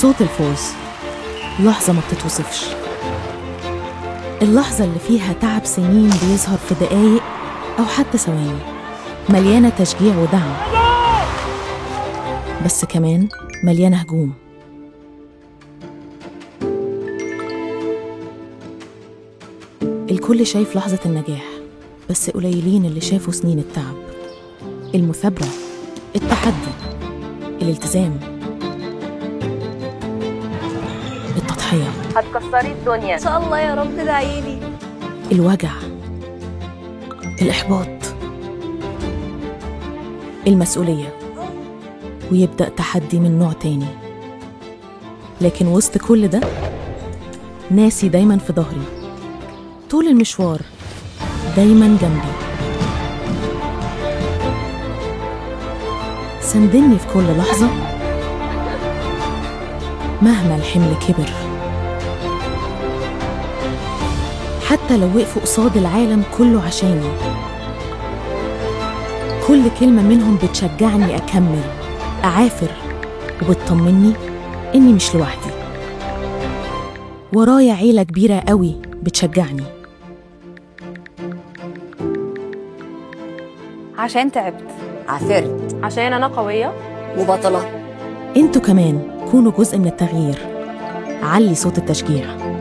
صوت الفوز لحظة ما بتتوصفش اللحظة اللي فيها تعب سنين بيظهر في دقايق أو حتى ثواني مليانة تشجيع ودعم بس كمان مليانة هجوم الكل شايف لحظة النجاح بس قليلين اللي شافوا سنين التعب المثابرة التحدي الالتزام التضحية هتكسري الدنيا ان شاء الله يا رب ادعيلي الوجع الإحباط المسؤولية ويبدأ تحدي من نوع تاني لكن وسط كل ده ناسي دايما في ظهري طول المشوار دايما جنبي سندني في كل لحظة مهما الحمل كبر حتى لو وقفوا قصاد العالم كله عشاني كل كلمة منهم بتشجعني أكمل أعافر وبتطمني إني مش لوحدي ورايا عيلة كبيرة قوي بتشجعني عشان تعبت عثرت عشان انا قويه وبطلة انتوا كمان كونوا جزء من التغيير علي صوت التشجيع